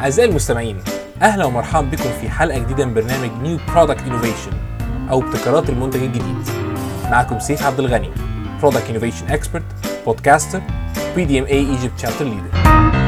أعزائي المستمعين أهلا ومرحبا بكم في حلقة جديدة من برنامج نيو برودكت انوفيشن أو ابتكارات المنتج الجديد معكم سيف عبد الغني برودكت انوفيشن اكسبرت بودكاستر بي دي ام اي ايجيبت شابتر ليدر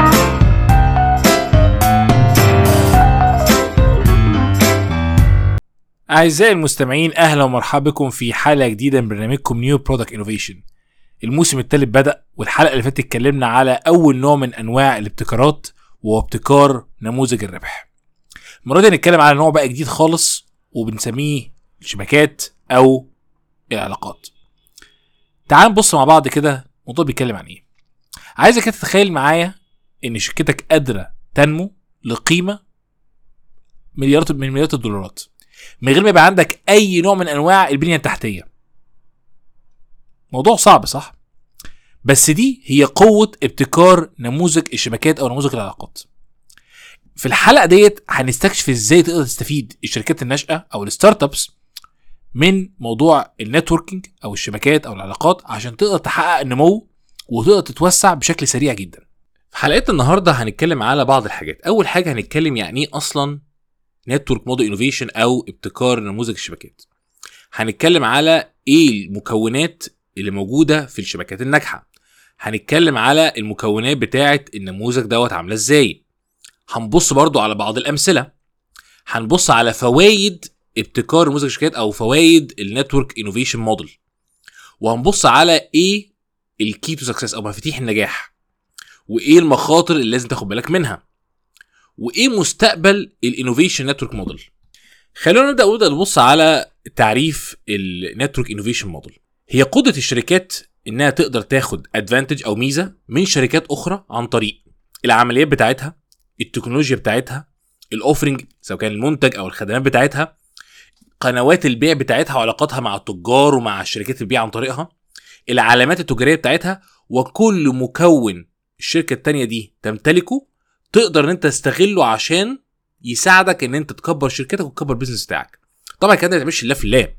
أعزائي المستمعين أهلا ومرحبا بكم في حلقة جديدة من برنامجكم نيو برودكت انوفيشن الموسم الثالث بدأ والحلقة اللي فاتت اتكلمنا على أول نوع من أنواع الابتكارات وهو ابتكار نموذج الربح. المرة دي هنتكلم على نوع بقى جديد خالص وبنسميه الشبكات أو العلاقات. تعال نبص مع بعض كده الموضوع بيتكلم عن إيه. عايزك كده تتخيل معايا إن شركتك قادرة تنمو لقيمة مليارات من مليارات الدولارات من غير ما يبقى عندك أي نوع من أنواع البنية التحتية. موضوع صعب صح؟ بس دي هي قوة ابتكار نموذج الشبكات أو نموذج العلاقات. في الحلقة ديت هنستكشف ازاي تقدر تستفيد الشركات الناشئة أو الستارت ابس من موضوع النتوركينج أو الشبكات أو العلاقات عشان تقدر تحقق النمو وتقدر تتوسع بشكل سريع جدا. في حلقتنا النهارده هنتكلم على بعض الحاجات، أول حاجة هنتكلم يعني إيه أصلا نتورك موديل انوفيشن أو ابتكار نموذج الشبكات. هنتكلم على ايه المكونات اللي موجوده في الشبكات الناجحه هنتكلم على المكونات بتاعه النموذج دوت عامله ازاي هنبص برضو على بعض الامثله هنبص على فوائد ابتكار نموذج الشركات او فوائد النتورك انوفيشن موديل وهنبص على ايه الكي تو سكسس او مفاتيح النجاح وايه المخاطر اللي لازم تاخد بالك منها وايه مستقبل الانوفيشن نتورك موديل خلونا نبدا نبدا نبص على تعريف النتورك انوفيشن موديل هي قدره الشركات انها تقدر تاخد ادفانتج او ميزه من شركات اخرى عن طريق العمليات بتاعتها التكنولوجيا بتاعتها الاوفرنج سواء كان المنتج او الخدمات بتاعتها قنوات البيع بتاعتها وعلاقاتها مع التجار ومع الشركات البيع عن طريقها العلامات التجاريه بتاعتها وكل مكون الشركه التانية دي تمتلكه تقدر ان انت تستغله عشان يساعدك ان انت تكبر شركتك وتكبر البيزنس بتاعك طبعا الكلام ده ما بيتعملش الا في الله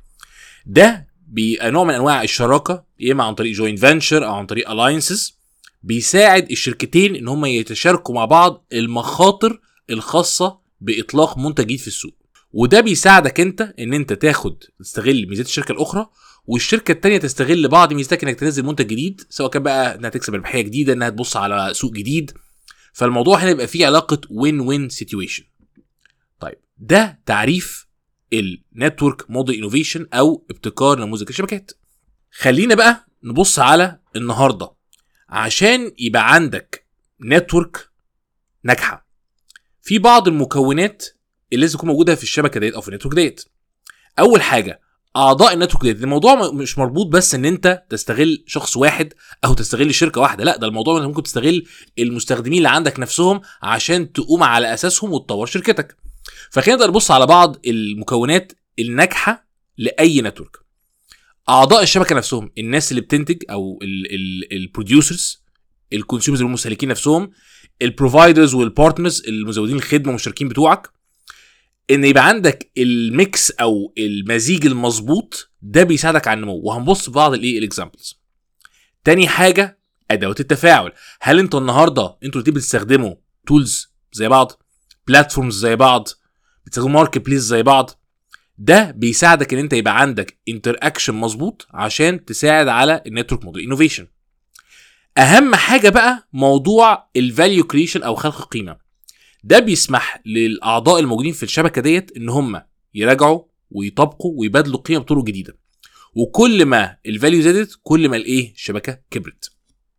ده بيبقى نوع من انواع الشراكه يا اما عن طريق جوين فينشر او عن طريق الاينسز بيساعد الشركتين ان هم يتشاركوا مع بعض المخاطر الخاصه باطلاق منتج جديد في السوق وده بيساعدك انت ان انت تاخد تستغل ميزات الشركه الاخرى والشركه التانية تستغل بعض ميزاتك انك تنزل منتج جديد سواء كان بقى انها تكسب ربحيه جديده انها تبص على سوق جديد فالموضوع هنا يبقى فيه علاقه وين وين سيتويشن طيب ده تعريف النتورك موديل انوفيشن او ابتكار نموذج الشبكات خلينا بقى نبص على النهارده عشان يبقى عندك نتورك ناجحه في بعض المكونات اللي لازم تكون موجوده في الشبكه ديت او في النتورك ديت اول حاجه اعضاء النتورك ديت الموضوع مش مربوط بس ان انت تستغل شخص واحد او تستغل شركه واحده لا ده الموضوع انت ممكن تستغل المستخدمين اللي عندك نفسهم عشان تقوم على اساسهم وتطور شركتك فخلينا نقدر نبص على بعض المكونات الناجحه لاي نتورك اعضاء الشبكه نفسهم الناس اللي بتنتج او البروديوسرز الكونسيومرز المستهلكين نفسهم البروفايدرز والبارتنرز المزودين الخدمه والمشتركين بتوعك ان يبقى عندك الميكس او المزيج المظبوط ده بيساعدك على النمو وهنبص في بعض الايه الاكزامبلز تاني حاجه ادوات التفاعل هل انتوا النهارده انتوا الاتنين بتستخدموا تولز زي بعض بلاتفورمز زي بعض بتستخدموا ماركت بليس زي بعض ده بيساعدك ان انت يبقى عندك انتر اكشن مظبوط عشان تساعد على النتورك موديل انوفيشن اهم حاجه بقى موضوع الفاليو كريشن او خلق القيمه ده بيسمح للاعضاء الموجودين في الشبكه ديت ان هم يراجعوا ويطبقوا ويبادلوا قيمه بطرق جديده وكل ما الفاليو زادت كل ما الايه الشبكه كبرت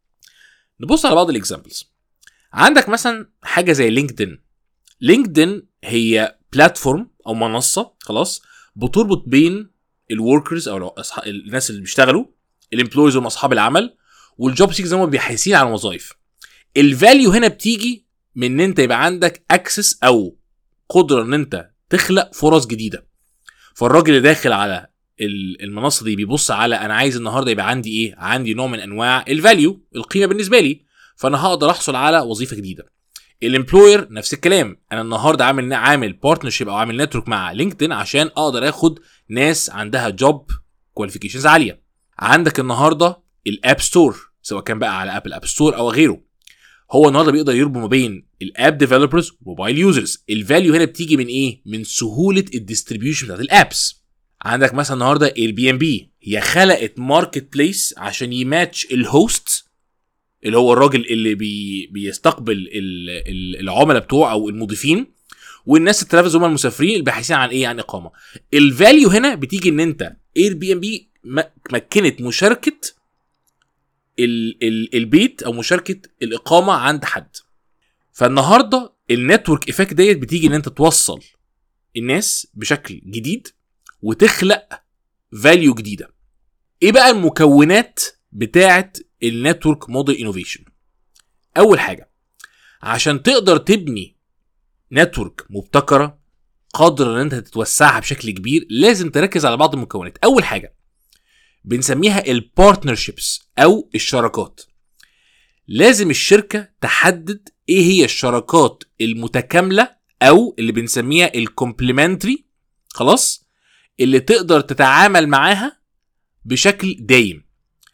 نبص على بعض الاكزامبلز عندك مثلا حاجه زي لينكدين لينكدين هي بلاتفورم او منصه خلاص بتربط بين الوركرز او أصحاب الناس اللي بيشتغلوا الامبلويز هم اصحاب العمل والجوب سيكرز هم بيحيسين على الوظائف الفاليو هنا بتيجي من ان انت يبقى عندك اكسس او قدره ان انت تخلق فرص جديده فالراجل اللي داخل على المنصه دي بيبص على انا عايز النهارده يبقى عندي ايه عندي نوع من انواع الفاليو القيمه بالنسبه لي فانا هقدر احصل على وظيفه جديده الامبلوير نفس الكلام انا النهارده عامل عامل بارتنرشيب او عامل نتورك مع لينكدين عشان اقدر اخد ناس عندها جوب كواليفيكيشنز عاليه عندك النهارده الاب ستور سواء كان بقى على ابل اب ستور او غيره هو النهارده بيقدر يربط ما بين الاب ديفلوبرز وموبايل يوزرز الفاليو هنا بتيجي من ايه من سهوله الديستريبيوشن بتاعت الابس عندك مثلا النهارده اير بي ام بي هي خلقت ماركت بليس عشان يماتش الهوست اللي هو الراجل اللي بي بيستقبل ال- ال- العملاء بتوعه او المضيفين والناس الترافلز هم المسافرين الباحثين عن ايه عن اقامه الفاليو هنا بتيجي ان انت اير بي ام بي مكنت مشاركه ال ال البيت او مشاركه الاقامه عند حد فالنهارده النتورك افكت ديت بتيجي ان انت توصل الناس بشكل جديد وتخلق فاليو جديده ايه بقى المكونات بتاعه النتورك موديل انوفيشن اول حاجه عشان تقدر تبني نتورك مبتكره قادره ان انت تتوسعها بشكل كبير لازم تركز على بعض المكونات اول حاجه بنسميها البارتنرشيبس او الشراكات لازم الشركه تحدد ايه هي الشراكات المتكامله او اللي بنسميها الكومبلمنتري خلاص اللي تقدر تتعامل معاها بشكل دايم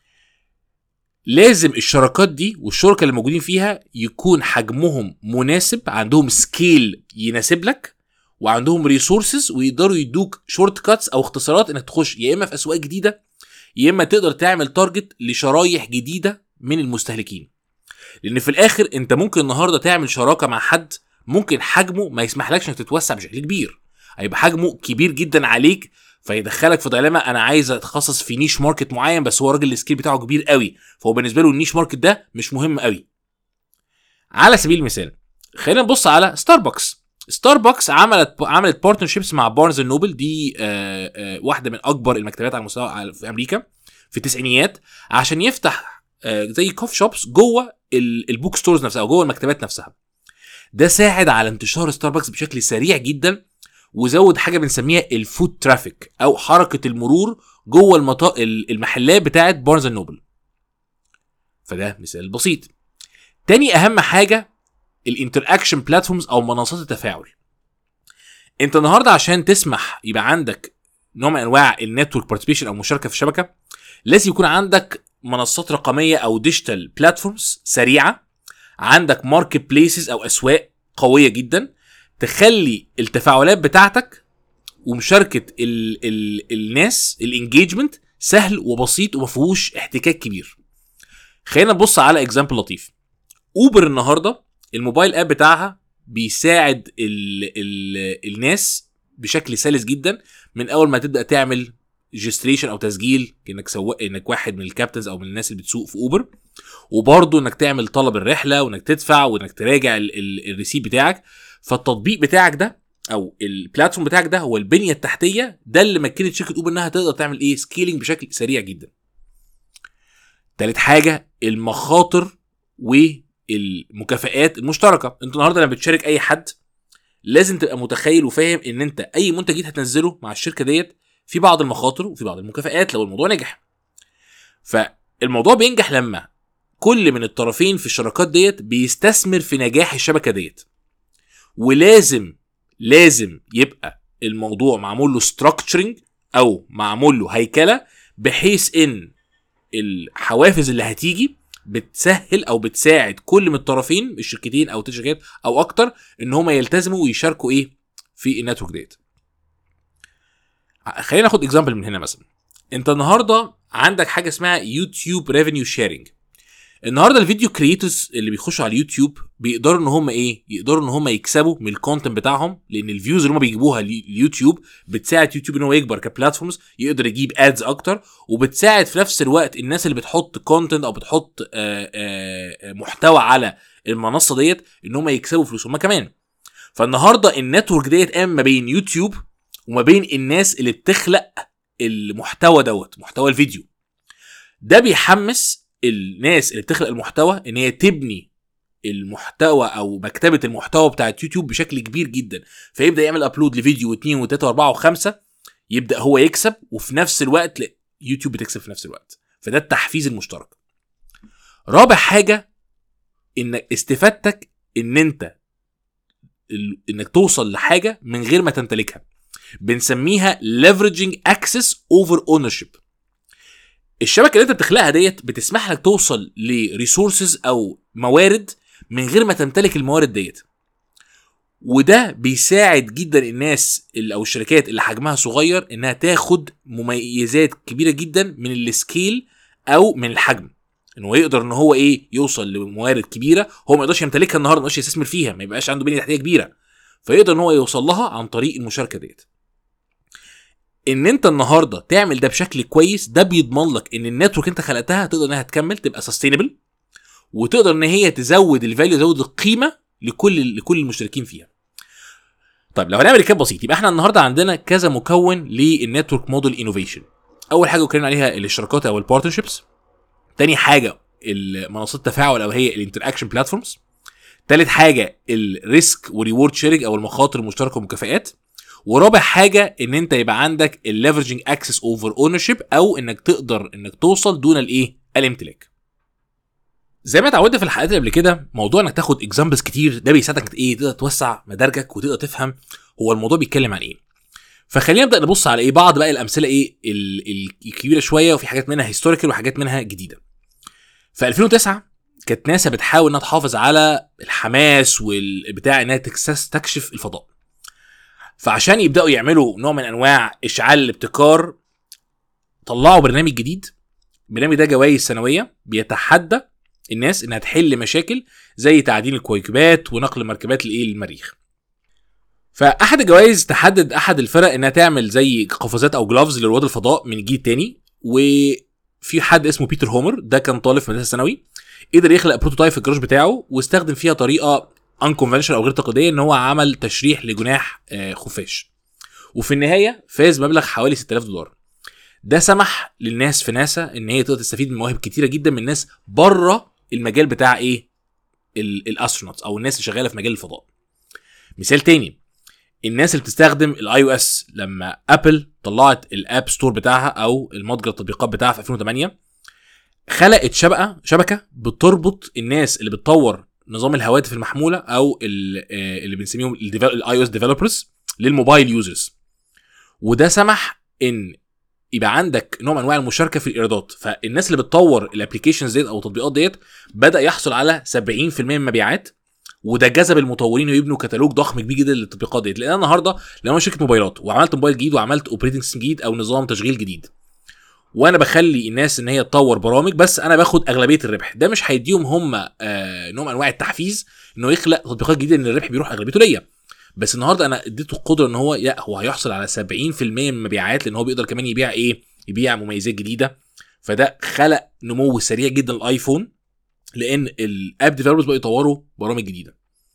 لازم الشراكات دي والشركاء اللي موجودين فيها يكون حجمهم مناسب عندهم سكيل يناسب لك وعندهم ريسورسز ويقدروا يدوك شورت كاتس او اختصارات انك تخش يا اما في اسواق جديده يا اما تقدر تعمل تارجت لشرايح جديده من المستهلكين لان في الاخر انت ممكن النهارده تعمل شراكه مع حد ممكن حجمه ما يسمحلكش انك تتوسع بشكل كبير هيبقى حجمه كبير جدا عليك فيدخلك في دايلاما انا عايز اتخصص في نيش ماركت معين بس هو راجل السكيل بتاعه كبير قوي فهو بالنسبه له النيش ماركت ده مش مهم قوي على سبيل المثال خلينا نبص على ستاربكس ستاربكس عملت عملت بارتنرشيبس مع بارنز نوبل دي آه، آه، واحده من اكبر المكتبات على مستوى على- في امريكا في التسعينيات عشان يفتح آه، زي كوف شوبس جوه ال- البوك ستورز نفسها او جوه المكتبات نفسها ده ساعد على انتشار ستاربكس بشكل سريع جدا وزود حاجه بنسميها الفود ترافيك او حركه المرور جوه المطا... ال- المحلات بتاعه بارنز نوبل فده مثال بسيط تاني اهم حاجه الانتراكشن بلاتفورمز او منصات التفاعل انت النهارده عشان تسمح يبقى عندك نوع من انواع النتورك بارتيسيبيشن او مشاركه في الشبكه لازم يكون عندك منصات رقميه او ديجيتال بلاتفورمز سريعه عندك ماركت بليسز او اسواق قويه جدا تخلي التفاعلات بتاعتك ومشاركه ال ال الناس الانجيجمنت سهل وبسيط وما فيهوش احتكاك كبير خلينا نبص على اكزامبل لطيف اوبر النهارده الموبايل اب بتاعها بيساعد ال ال الناس بشكل سلس جدا من اول ما تبدا تعمل ريجستريشن او تسجيل انك سواق انك واحد من الكابتنز او من الناس اللي بتسوق في اوبر وبرضه انك تعمل طلب الرحله وانك تدفع وانك تراجع ال- ال- الريسيت بتاعك فالتطبيق بتاعك ده او البلاتفورم بتاعك ده هو البنيه التحتيه ده اللي مكنت شركه اوبر انها تقدر تعمل ايه سكيلينج بشكل سريع جدا تالت حاجه المخاطر والمكافآت المشتركه انت النهارده لما بتشارك اي حد لازم تبقى متخيل وفاهم ان انت اي منتج جديد هتنزله مع الشركه ديت في بعض المخاطر وفي بعض المكافآت لو الموضوع نجح فالموضوع بينجح لما كل من الطرفين في الشراكات ديت بيستثمر في نجاح الشبكه ديت ولازم لازم يبقى الموضوع معمول له ستراكتشرنج او معمول له هيكله بحيث ان الحوافز اللي هتيجي بتسهل او بتساعد كل من الطرفين الشركتين او الشركات او اكتر ان هم يلتزموا ويشاركوا ايه في النتورك ديت خلينا ناخد اكزامبل من هنا مثلا انت النهارده عندك حاجه اسمها يوتيوب ريفينيو شيرنج النهارده الفيديو كريتورز اللي بيخشوا على اليوتيوب بيقدروا ان هم ايه يقدروا ان هم يكسبوا من الكونتنت بتاعهم لان الفيوز اللي هم بيجيبوها لي- اليوتيوب بتساعد يوتيوب ان هو يكبر كبلاتفورمز يقدر يجيب ادز اكتر وبتساعد في نفس الوقت الناس اللي بتحط كونتنت او بتحط آه، آه، محتوى على المنصه ديت ان هم يكسبوا فلوس هم كمان فالنهارده النتورك ديت قام ما بين يوتيوب وما بين الناس اللي بتخلق المحتوى دوت محتوى الفيديو ده بيحمس الناس اللي بتخلق المحتوى ان هي تبني المحتوى او مكتبه المحتوى بتاعت يوتيوب بشكل كبير جدا فيبدا يعمل ابلود لفيديو واثنين وثلاثه واربعه وخمسه يبدا هو يكسب وفي نفس الوقت لا، يوتيوب بتكسب في نفس الوقت فده التحفيز المشترك رابع حاجه ان استفادتك ان انت ال- انك توصل لحاجه من غير ما تمتلكها بنسميها leveraging access over ownership الشبكه اللي انت بتخلقها ديت بتسمح لك توصل لريسورسز او موارد من غير ما تمتلك الموارد ديت وده بيساعد جدا الناس اللي او الشركات اللي حجمها صغير انها تاخد مميزات كبيره جدا من السكيل او من الحجم ان هو يقدر ان هو ايه يوصل لموارد كبيره هو ما يقدرش يمتلكها النهارده ما يقدرش يستثمر فيها ما يبقاش عنده بنيه تحتيه كبيره فيقدر ان هو يوصل لها عن طريق المشاركه ديت ان انت النهارده تعمل ده بشكل كويس ده بيضمن لك ان النتورك انت خلقتها تقدر انها تكمل تبقى سستينبل وتقدر ان هي تزود الفاليو تزود القيمه لكل لكل المشتركين فيها طيب لو هنعمل ريكاب بسيط يبقى احنا النهارده عندنا كذا مكون للنتورك موديل انوفيشن اول حاجه اتكلمنا عليها الاشتراكات او البارتنرشيبس تاني حاجه منصات التفاعل او هي الانتراكشن بلاتفورمز تالت حاجه الريسك وريورد شيرنج او المخاطر المشتركه والمكافئات ورابع حاجه ان انت يبقى عندك الليفرجنج اكسس اوفر اونرشيب او انك تقدر انك توصل دون الايه الامتلاك زي ما اتعودنا في الحلقات اللي قبل كده موضوع انك تاخد اكزامبلز كتير ده بيساعدك ايه تقدر توسع مداركك وتقدر تفهم هو الموضوع بيتكلم عن ايه فخلينا نبدا نبص على ايه بعض بقى الامثله ايه الكبيره شويه وفي حاجات منها هيستوريكال وحاجات منها جديده في 2009 كانت ناسا بتحاول انها تحافظ على الحماس والبتاع انها تكشف الفضاء فعشان يبداوا يعملوا نوع من انواع اشعال الابتكار طلعوا برنامج جديد البرنامج ده جوائز سنويه بيتحدى الناس انها تحل مشاكل زي تعديل الكويكبات ونقل مركبات لايه للمريخ فاحد الجوائز تحدد احد الفرق انها تعمل زي قفازات او جلافز لرواد الفضاء من الجيل الثاني وفي حد اسمه بيتر هومر ده كان طالب في مدرسه ثانوي قدر يخلق بروتوتايب في الجراج بتاعه واستخدم فيها طريقه انكونفنشنال او غير تقليديه ان هو عمل تشريح لجناح خفاش وفي النهايه فاز مبلغ حوالي 6000 دولار ده سمح للناس في ناسا ان هي تقدر تستفيد من مواهب كتيره جدا من ناس بره المجال بتاع ايه الاسترونوتس او الناس اللي شغاله في مجال الفضاء مثال تاني الناس اللي بتستخدم الاي او اس لما ابل طلعت الاب ستور بتاعها او المتجر التطبيقات بتاعها في 2008 خلقت شبكه شبكه بتربط الناس اللي بتطور نظام الهواتف المحموله او اللي بنسميهم الاي او اس ديفلوبرز للموبايل يوزرز وده سمح ان يبقى عندك نوع من انواع المشاركه في الايرادات فالناس اللي بتطور الابلكيشنز ديت او التطبيقات ديت بدا يحصل على 70% من المبيعات وده جذب المطورين ويبنوا كتالوج ضخم كبير جدا للتطبيقات ديت لان النهارده لو انا شركه موبايلات وعملت موبايل جديد وعملت اوبريتنج سيستم جديد او نظام تشغيل جديد وانا بخلي الناس ان هي تطور برامج بس انا باخد اغلبيه الربح ده مش هيديهم هم آه نوع من انواع التحفيز انه يخلق تطبيقات جديده ان الربح بيروح اغلبيته ليا بس النهارده انا اديته القدره ان هو لا هو هيحصل على 70% من المبيعات لان هو بيقدر كمان يبيع ايه يبيع مميزات جديده فده خلق نمو سريع جدا للايفون لان الاب ديفلوبرز بقوا يطوروا برامج جديده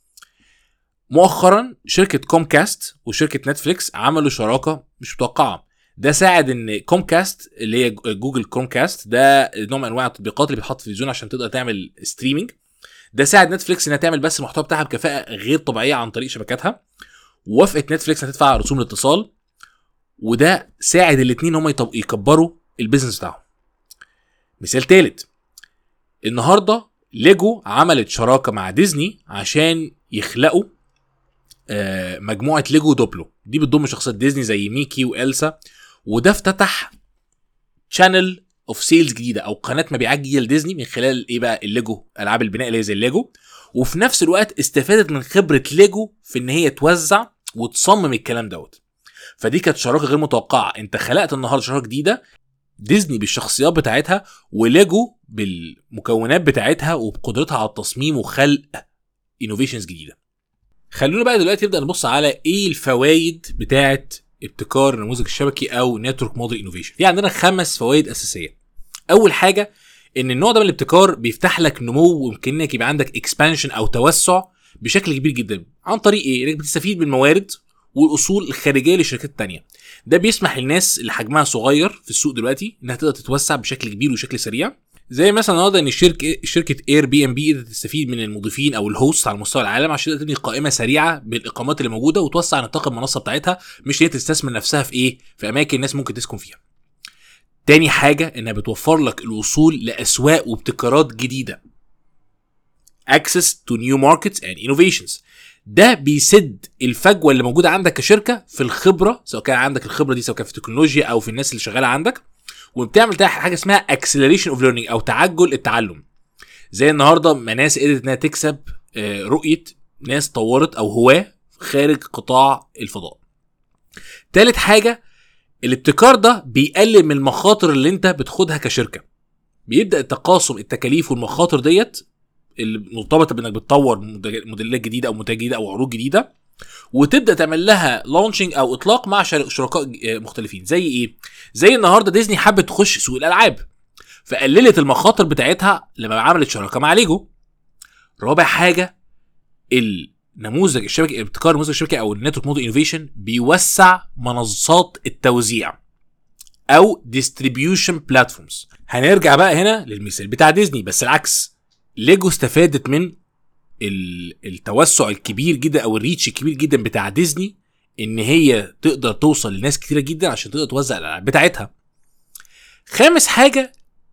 مؤخرا شركه كومكاست وشركه نتفليكس عملوا شراكه مش متوقعه ده ساعد ان كومكاست اللي هي جوجل كومكاست ده نوع من انواع التطبيقات اللي بتحط في التلفزيون عشان تقدر تعمل ستريمنج ده ساعد نتفليكس انها تعمل بس المحتوى بتاعها بكفاءه غير طبيعيه عن طريق شبكاتها وافقت نتفليكس انها تدفع رسوم الاتصال وده ساعد الاثنين هم يكبروا البيزنس بتاعهم مثال ثالث النهارده ليجو عملت شراكه مع ديزني عشان يخلقوا مجموعه ليجو دوبلو دي بتضم شخصيات ديزني زي ميكي والسا وده افتتح شانل اوف سيلز جديده او قناه مبيعات جديده لديزني من خلال ايه بقى الليجو العاب البناء اللي هي زي الليجو وفي نفس الوقت استفادت من خبره ليجو في ان هي توزع وتصمم الكلام دوت فدي كانت شراكه غير متوقعه انت خلقت النهارده شراكه جديده ديزني بالشخصيات بتاعتها وليجو بالمكونات بتاعتها وبقدرتها على التصميم وخلق انوفيشنز جديده خلونا بقى دلوقتي نبدا نبص على ايه الفوائد بتاعه ابتكار النموذج الشبكي او نتورك موديل انوفيشن في عندنا خمس فوائد اساسيه اول حاجه ان النوع ده من الابتكار بيفتح لك نمو ويمكن انك يبقى عندك اكسبانشن او توسع بشكل كبير جدا عن طريق ايه انك بتستفيد من الموارد والاصول الخارجيه للشركات التانية ده بيسمح للناس اللي حجمها صغير في السوق دلوقتي انها تقدر تتوسع بشكل كبير وشكل سريع زي مثلا النهارده ان شركه شركه اير بي ام بي قدرت تستفيد من المضيفين او الهوست على مستوى العالم عشان تبني قائمه سريعه بالاقامات اللي موجوده وتوسع نطاق المنصه بتاعتها مش هي تستثمر نفسها في ايه في اماكن الناس ممكن تسكن فيها تاني حاجه انها بتوفر لك الوصول لاسواق وابتكارات جديده access to new markets and innovations ده بيسد الفجوه اللي موجوده عندك كشركه في الخبره سواء كان عندك الخبره دي سواء كان في التكنولوجيا او في الناس اللي شغاله عندك وبتعمل حاجه اسمها acceleration اوف ليرنينج او تعجل التعلم زي النهارده ما ناس قدرت انها تكسب آه، رؤيه ناس طورت او هواه خارج قطاع الفضاء تالت حاجه الابتكار ده بيقلل من المخاطر اللي انت بتاخدها كشركه بيبدا تقاسم التكاليف والمخاطر ديت اللي مرتبطه بانك بتطور موديل- موديلات جديده او منتجات جديده او عروض جديده وتبدا تعمل لها لونشنج او اطلاق مع شر- شركاء آه، مختلفين زي ايه زي النهارده ديزني حبت تخش سوق الالعاب فقللت المخاطر بتاعتها لما عملت شراكه مع ليجو رابع حاجه النموذج الشبكه ابتكار نموذج الشبكه او النتورك موديل انوفيشن بيوسع منصات التوزيع او ديستريبيوشن بلاتفورمز هنرجع بقى هنا للمثال بتاع ديزني بس العكس ليجو استفادت من ال- التوسع الكبير جدا او الريتش الكبير جدا بتاع ديزني ان هي تقدر توصل لناس كتيره جدا عشان تقدر توزع الالعاب بتاعتها خامس حاجه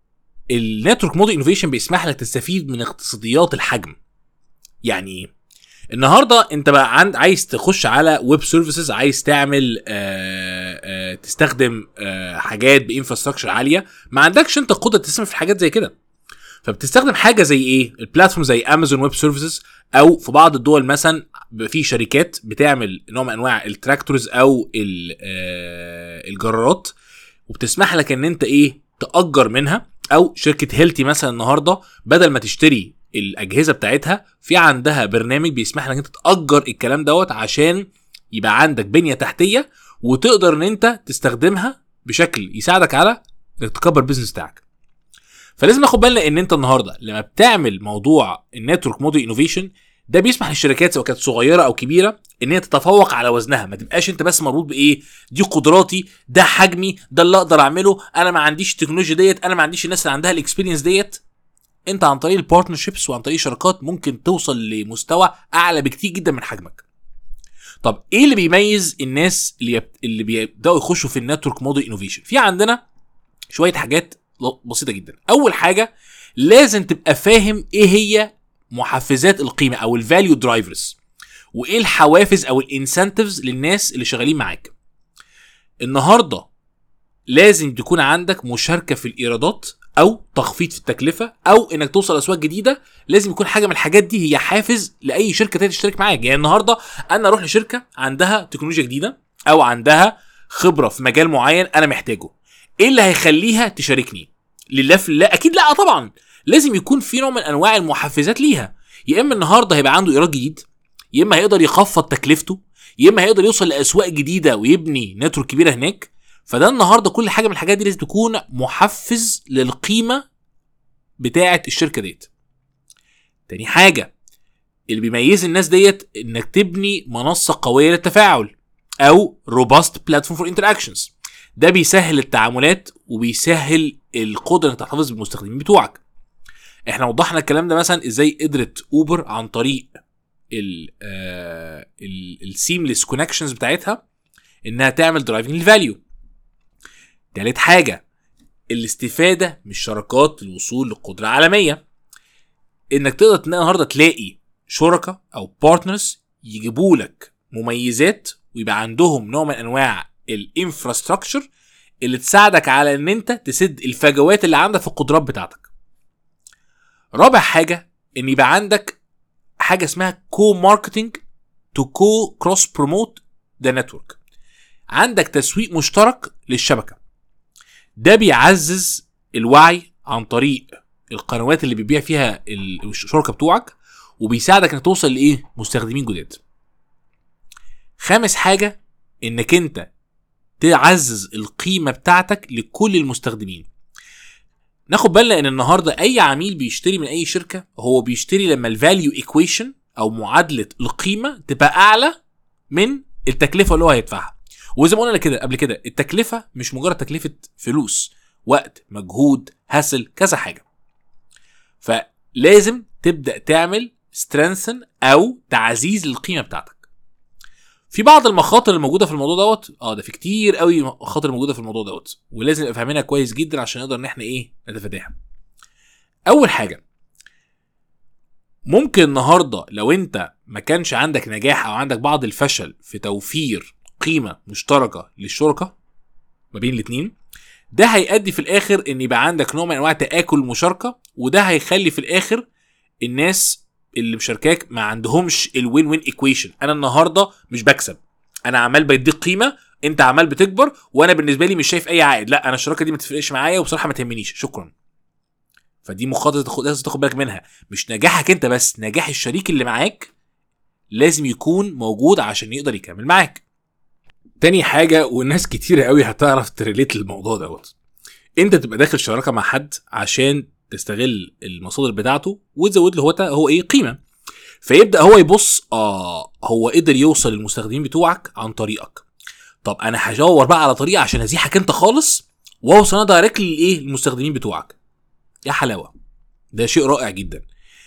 النتورك موديل انوفيشن بيسمح لك تستفيد من اقتصاديات الحجم يعني ايه النهارده انت بقى عند عايز تخش على ويب سيرفيسز عايز تعمل آه آه تستخدم آه حاجات بانفراستراكشر عاليه ما عندكش انت قدره تستثمر في حاجات زي كده فبتستخدم حاجه زي ايه البلاتفورم زي امازون ويب سيرفيسز او في بعض الدول مثلا بيبقى في شركات بتعمل نوع من انواع التراكتورز او ال- آه، الجرارات وبتسمح لك ان انت ايه تاجر منها او شركه هيلتي مثلا النهارده بدل ما تشتري الاجهزه بتاعتها في عندها برنامج بيسمح لك ان انت تاجر الكلام دوت عشان يبقى عندك بنيه تحتيه وتقدر ان انت تستخدمها بشكل يساعدك على انك تكبر البيزنس بتاعك فلازم ناخد بالنا ان انت النهارده لما بتعمل موضوع النتورك موديل انوفيشن ده بيسمح للشركات سواء كانت صغيره او كبيره ان هي تتفوق على وزنها ما تبقاش انت بس مربوط بايه دي قدراتي ده حجمي ده اللي اقدر اعمله انا ما عنديش التكنولوجيا ديت انا ما عنديش الناس اللي عندها الاكسبيرينس ديت انت عن طريق البارتنرشيبس وعن طريق الشراكات ممكن توصل لمستوى اعلى بكتير جدا من حجمك طب ايه اللي بيميز الناس اللي يب... اللي بيبداوا يخشوا في النتورك موديل انوفيشن في عندنا شويه حاجات ل- بسيطه جدا اول حاجه لازم تبقى فاهم ايه هي محفزات القيمه او الفاليو درايفرز وايه الحوافز او الانسنتيفز للناس اللي شغالين معاك النهارده لازم تكون عندك مشاركه في الايرادات او تخفيض في التكلفه او انك توصل اسواق جديده لازم يكون حاجه من الحاجات دي هي حافز لاي شركه تانية تشترك معاك يعني النهارده انا اروح لشركه عندها تكنولوجيا جديده او عندها خبره في مجال معين انا محتاجه ايه اللي هيخليها تشاركني لله في الله اكيد لا طبعا لازم يكون في نوع من انواع المحفزات ليها يا اما النهارده هيبقى عنده ايراد جديد يا اما هيقدر يخفض تكلفته يا اما هيقدر يوصل لاسواق جديده ويبني نتورك كبيره هناك فده النهارده كل حاجه من الحاجات دي لازم تكون محفز للقيمه بتاعه الشركه ديت تاني حاجه اللي بيميز الناس ديت انك تبني منصه قويه للتفاعل او روباست بلاتفورم فور انتراكشنز ده بيسهل التعاملات وبيسهل القدره انك تحتفظ بالمستخدمين بتوعك احنا وضحنا الكلام ده مثلا ازاي قدرت اوبر عن طريق السيمليس كونكشنز بتاعتها انها تعمل درايفنج للفاليو تالت حاجه الاستفاده من الشراكات للوصول لقدره عالميه انك تقدر تلاقي النهارده تلاقي شركاء او بارتنرز يجيبوا لك مميزات ويبقى عندهم نوع من انواع الانفراستراكشر اللي تساعدك على ان انت تسد الفجوات اللي عندك في القدرات بتاعتك رابع حاجه ان يبقى عندك حاجه اسمها كو ماركتنج تو كو كروس بروموت ذا نتورك عندك تسويق مشترك للشبكه ده بيعزز الوعي عن طريق القنوات اللي بيبيع فيها الشركه بتوعك وبيساعدك انك توصل لايه مستخدمين جداد خامس حاجه انك انت تعزز القيمه بتاعتك لكل المستخدمين ناخد بالنا ان النهارده اي عميل بيشتري من اي شركه هو بيشتري لما الفاليو ايكويشن او معادله القيمه تبقى اعلى من التكلفه اللي هو هيدفعها وزي ما قلنا كده قبل كده التكلفه مش مجرد تكلفه فلوس وقت مجهود هسل كذا حاجه فلازم تبدا تعمل سترينثن او تعزيز للقيمه بتاعتك في بعض المخاطر الموجوده في الموضوع دوت اه ده في كتير قوي مخاطر موجوده في الموضوع دوت ولازم نبقى فاهمينها كويس جدا عشان نقدر ان احنا ايه نتفاداها اول حاجه ممكن النهارده لو انت ما كانش عندك نجاح او عندك بعض الفشل في توفير قيمه مشتركه للشركه ما بين الاثنين ده هيؤدي في الاخر ان يبقى عندك نوع من انواع تاكل المشاركه وده هيخلي في الاخر الناس اللي مشاركاك ما عندهمش الوين وين ايكويشن انا النهارده مش بكسب انا عمال بديك قيمه انت عمال بتكبر وانا بالنسبه لي مش شايف اي عائد لا انا الشراكه دي ما تفرقش معايا وبصراحه ما تهمنيش شكرا فدي مخاطره تاخد لازم تاخد بالك منها مش نجاحك انت بس نجاح الشريك اللي معاك لازم يكون موجود عشان يقدر يكمل معاك تاني حاجه والناس كتير قوي هتعرف تريليت للموضوع دوت انت تبقى داخل شراكه مع حد عشان تستغل المصادر بتاعته وتزود له هو هو ايه قيمه فيبدا هو يبص اه هو قدر يوصل للمستخدمين بتوعك عن طريقك طب انا هدور بقى على طريقه عشان ازيحك انت خالص واوصل انا دايركت لايه المستخدمين بتوعك يا حلاوه ده شيء رائع جدا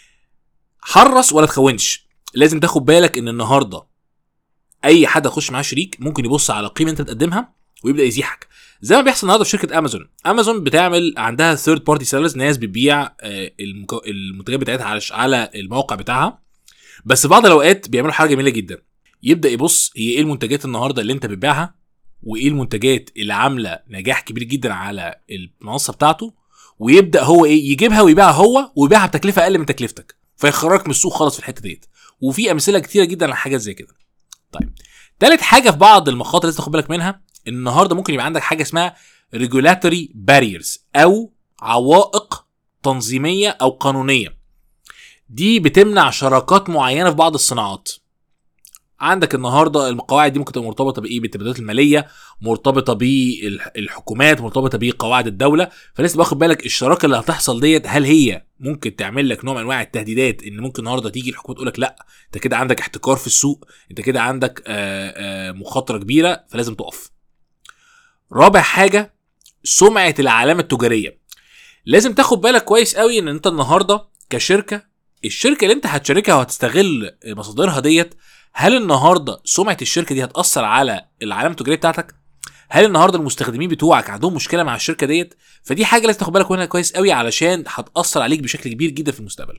حرص ولا تخونش لازم تاخد بالك ان النهارده اي حد يخش معاه شريك ممكن يبص على القيمه انت بتقدمها ويبدا يزيحك زي ما بيحصل النهارده في شركه امازون امازون بتعمل عندها ثيرد بارتي سيلرز ناس بتبيع آه، المكو- المنتجات بتاعتها على على الموقع بتاعها بس بعض الاوقات بيعملوا حاجه جميله جدا يبدا يبص هي ايه المنتجات النهارده اللي انت بتبيعها وايه المنتجات اللي عامله نجاح كبير جدا على المنصه بتاعته ويبدا هو ايه يجيبها ويبيعها هو ويبيعها بتكلفه اقل من تكلفتك فيخرجك من السوق خالص في الحته ديت وفي امثله كتيره جدا على حاجات زي كده طيب تالت حاجه في بعض المخاطر لازم تاخد بالك منها ان النهارده ممكن يبقى عندك حاجه اسمها regulatory barriers او عوائق تنظيميه او قانونيه دي بتمنع شراكات معينه في بعض الصناعات عندك النهارده القواعد دي ممكن تبقى مرتبطه بايه بالتبادلات الماليه مرتبطه بالحكومات مرتبطه بقواعد الدوله فلازم واخد بالك الشراكه اللي هتحصل ديت هل هي ممكن تعمل لك نوع من انواع التهديدات ان ممكن النهارده تيجي الحكومه تقول لك لا انت كده عندك احتكار في السوق انت كده عندك آه، آه، مخاطره كبيره فلازم تقف رابع حاجه سمعه العلامه التجاريه لازم تاخد بالك كويس قوي ان انت النهارده كشركه الشركه اللي انت هتشاركها وهتستغل مصادرها ديت هل النهارده سمعه الشركه دي هتاثر على العلامه التجاريه بتاعتك هل النهارده المستخدمين بتوعك عندهم مشكله مع الشركه ديت فدي حاجه لازم تاخد بالك منها كويس قوي علشان هتاثر عليك بشكل كبير جدا في المستقبل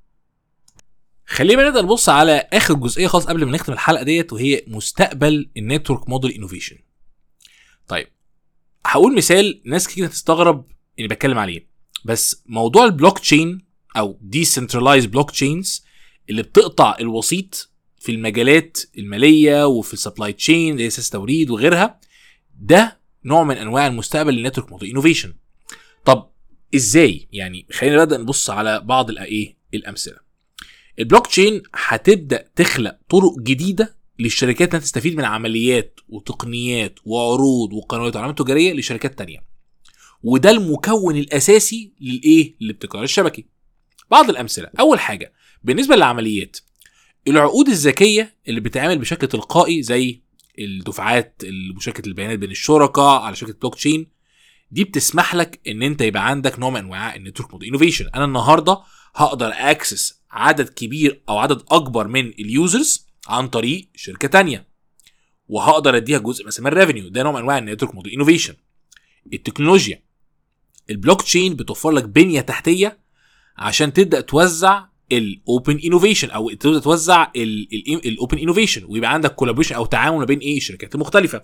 خلينا نبدا نبص على اخر جزئيه خالص قبل ما نختم الحلقه ديت وهي مستقبل النتورك موديل انوفيشن طيب هقول مثال ناس كتير هتستغرب اني بتكلم عليه بس موضوع البلوك تشين او ديسنترلايز بلوك تشينز اللي بتقطع الوسيط في المجالات الماليه وفي السبلاي تشين زي اساس توريد وغيرها ده نوع من انواع المستقبل للنتورك موديل انوفيشن طب ازاي يعني خلينا نبدا نبص على بعض الأ- ايه الامثله البلوك تشين هتبدا تخلق طرق جديده للشركات انها تستفيد من عمليات وتقنيات وعروض وقنوات وعلامات تجاريه لشركات تانية وده المكون الاساسي للايه للابتكار الشبكي بعض الامثله اول حاجه بالنسبه للعمليات العقود الذكيه اللي بتتعمل بشكل تلقائي زي الدفعات مشاركه البيانات بين الشركاء على شركه بلوك تشين دي بتسمح لك ان انت يبقى عندك نوع من انواع النتورك مود انوفيشن انا النهارده هقدر اكسس عدد كبير او عدد اكبر من اليوزرز عن طريق شركه تانية وهقدر اديها جزء مثلا من الريفينيو ده نوع من انواع النتورك مود انوفيشن التكنولوجيا البلوك تشين بتوفر لك بنيه تحتيه عشان تبدا توزع الاوبن انوفيشن او تبدا توزع الاوبن انوفيشن ويبقى عندك كولابوريشن او تعاون ما بين ايه الشركات المختلفه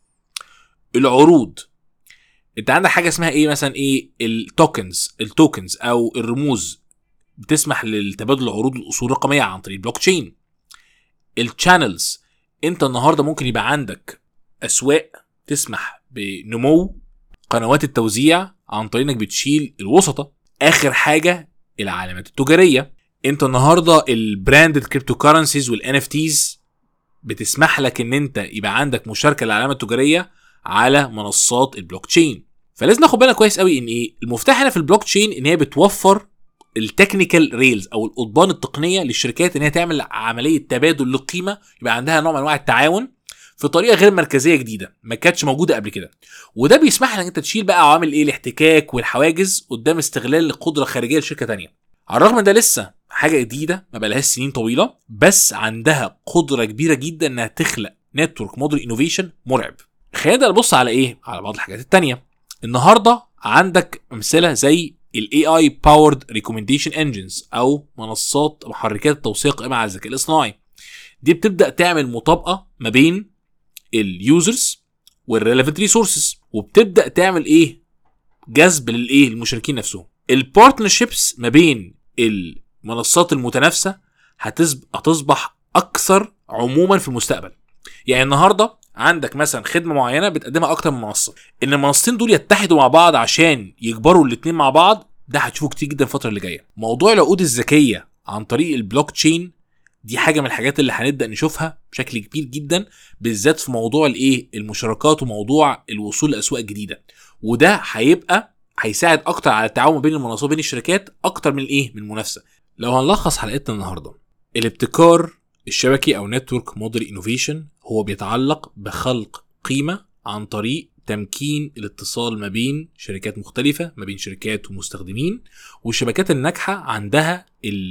العروض انت عندك حاجه اسمها ايه مثلا ايه التوكنز التوكنز او الرموز بتسمح للتبادل العروض الاصول الرقميه عن طريق البلوك تشين الشانلز انت النهارده ممكن يبقى عندك اسواق تسمح بنمو قنوات التوزيع عن طريق انك بتشيل الوسطة اخر حاجه العلامات التجاريه انت النهارده البراندد كريبتو كارنسيز والان اف تيز بتسمح لك ان انت يبقى عندك مشاركه للعلامه التجاريه على منصات البلوك تشين فلازم ناخد بالنا كويس قوي ان ايه المفتاح هنا في البلوك تشين ان هي بتوفر التكنيكال ريلز او القضبان التقنيه للشركات ان هي تعمل عمليه تبادل للقيمه يبقى عندها نوع من انواع التعاون في طريقه غير مركزيه جديده ما كانتش موجوده قبل كده وده بيسمح لك ان انت تشيل بقى عوامل ايه الاحتكاك والحواجز قدام استغلال القدره الخارجيه لشركه تانية على الرغم ان ده لسه حاجه جديده ما بقالهاش سنين طويله بس عندها قدره كبيره جدا انها تخلق نتورك موديل انوفيشن مرعب خلينا نبدا نبص على ايه على بعض الحاجات التانية النهارده عندك امثله زي الاي اي باورد ريكومنديشن انجنز او منصات محركات التوثيق القائمه على الذكاء الاصطناعي دي بتبدا تعمل مطابقه ما بين اليوزرز والريليفنت ريسورسز وبتبدا تعمل ايه جذب للايه المشاركين نفسهم البارتنرشيبس ما بين المنصات المتنافسه هتصبح اكثر عموما في المستقبل يعني النهارده عندك مثلا خدمه معينه بتقدمها اكتر من منصه ان المنصتين دول يتحدوا مع بعض عشان يجبروا الاثنين مع بعض ده هتشوفه كتير جدا الفتره اللي جايه موضوع العقود الذكيه عن طريق البلوك تشين دي حاجه من الحاجات اللي هنبدا نشوفها بشكل كبير جدا بالذات في موضوع الايه المشاركات وموضوع الوصول لاسواق جديده وده هيبقى هيساعد اكتر على التعاون بين المنصات وبين الشركات اكتر من الايه من المنافسه لو هنلخص حلقتنا النهارده الابتكار الشبكي او نتورك موديل انوفيشن هو بيتعلق بخلق قيمه عن طريق تمكين الاتصال ما بين شركات مختلفة ما بين شركات ومستخدمين والشبكات الناجحة عندها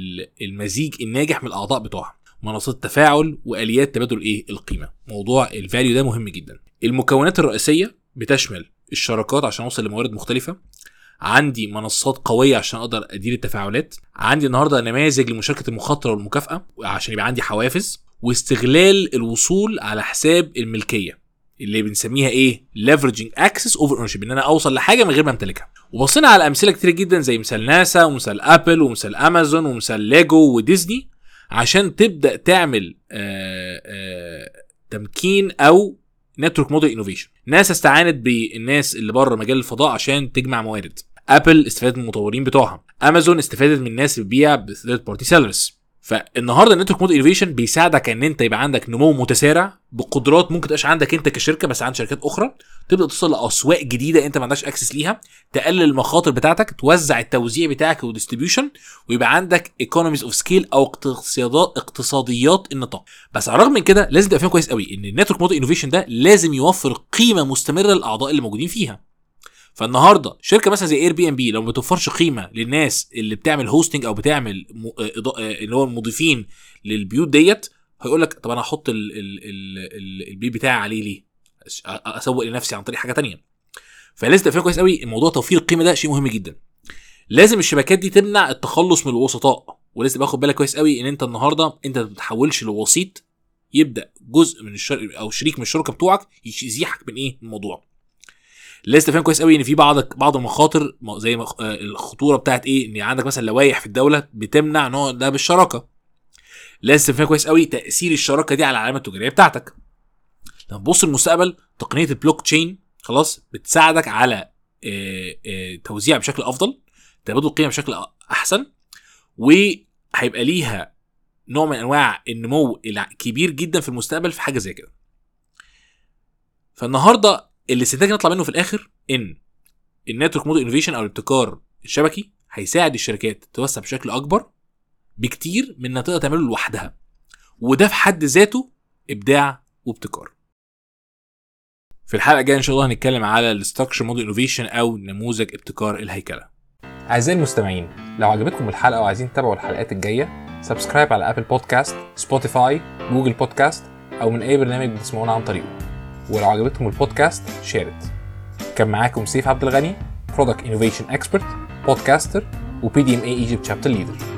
المزيج الناجح من الأعضاء بتوعها منصات تفاعل واليات تبادل ايه القيمه موضوع الفاليو ده مهم جدا المكونات الرئيسيه بتشمل الشراكات عشان اوصل لموارد مختلفه عندي منصات قويه عشان اقدر ادير التفاعلات عندي النهارده نماذج لمشاركه المخاطره والمكافاه عشان يبقى عندي حوافز واستغلال الوصول على حساب الملكيه اللي بنسميها ايه leveraging access over ownership ان انا اوصل لحاجه من غير ما امتلكها وبصينا على امثله كتير جدا زي مثال ناسا ومثال ابل ومثال امازون ومثال ليجو وديزني عشان تبدا تعمل آآ آآ تمكين او نتورك موديل انوفيشن ناسا استعانت بالناس اللي بره مجال الفضاء عشان تجمع موارد ابل استفادت من المطورين بتوعها امازون استفادت من الناس اللي بتبيع بثيرد بارتي سيلرز فالنهارده النتورك مود انوفيشن بيساعدك ان انت يبقى عندك نمو متسارع بقدرات ممكن تبقاش عندك انت كشركه بس عند شركات اخرى تبدا توصل لاسواق جديده انت ما عندكش اكسس ليها تقلل المخاطر بتاعتك توزع التوزيع بتاعك والديستريبيوشن ويبقى عندك ايكونوميز اوف سكيل او اقتصادات اقتصاديات النطاق بس على الرغم من كده لازم تبقى فاهم كويس قوي ان النتورك مود انوفيشن ده لازم يوفر قيمه مستمره للاعضاء اللي موجودين فيها فالنهارده شركه مثلا زي اير بي ام بي لو ما بتوفرش قيمه للناس اللي بتعمل هوستنج او بتعمل م... اللي هو المضيفين للبيوت ديت هيقول لك طب انا هحط البيت بتاعي عليه ليه؟ اسوق لنفسي عن طريق حاجه تانية فلازم تبقى كويس قوي موضوع توفير القيمه ده شيء مهم جدا لازم الشبكات دي تمنع التخلص من الوسطاء ولازم تبقى بالك كويس قوي ان انت النهارده انت ما بتتحولش لوسيط يبدا جزء من الشر... او شريك من الشركه بتوعك يزيحك من ايه الموضوع لازم تفهم كويس قوي ان في بعض بعض المخاطر زي الخطوره بتاعت ايه ان عندك مثلا لوائح في الدوله بتمنع نوع ده بالشراكه لازم تفهم كويس قوي تاثير الشراكه دي على العلامه التجاريه بتاعتك لما تبص المستقبل تقنيه البلوك تشين خلاص بتساعدك على توزيع بشكل افضل تبادل القيمه بشكل احسن وهيبقى ليها نوع من انواع النمو الكبير جدا في المستقبل في حاجه زي كده فالنهارده الاستنتاج اللي نطلع منه في الاخر ان النتورك موديل انوفيشن او الابتكار الشبكي هيساعد الشركات توسع بشكل اكبر بكتير من انها تقدر تعمله لوحدها وده في حد ذاته ابداع وابتكار في الحلقه الجايه ان شاء الله هنتكلم على الستراكشر موديل انوفيشن او نموذج ابتكار الهيكله اعزائي المستمعين لو عجبتكم الحلقه وعايزين تتابعوا الحلقات الجايه سبسكرايب على ابل بودكاست سبوتيفاي جوجل بودكاست او من اي برنامج بتسمعونا عن طريقه ولو عجبتكم البودكاست شيرت كان معاكم سيف عبد الغني برودكت انوفيشن اكسبرت بودكاستر وبي دي ام اي ايجيبت شابتر ليدر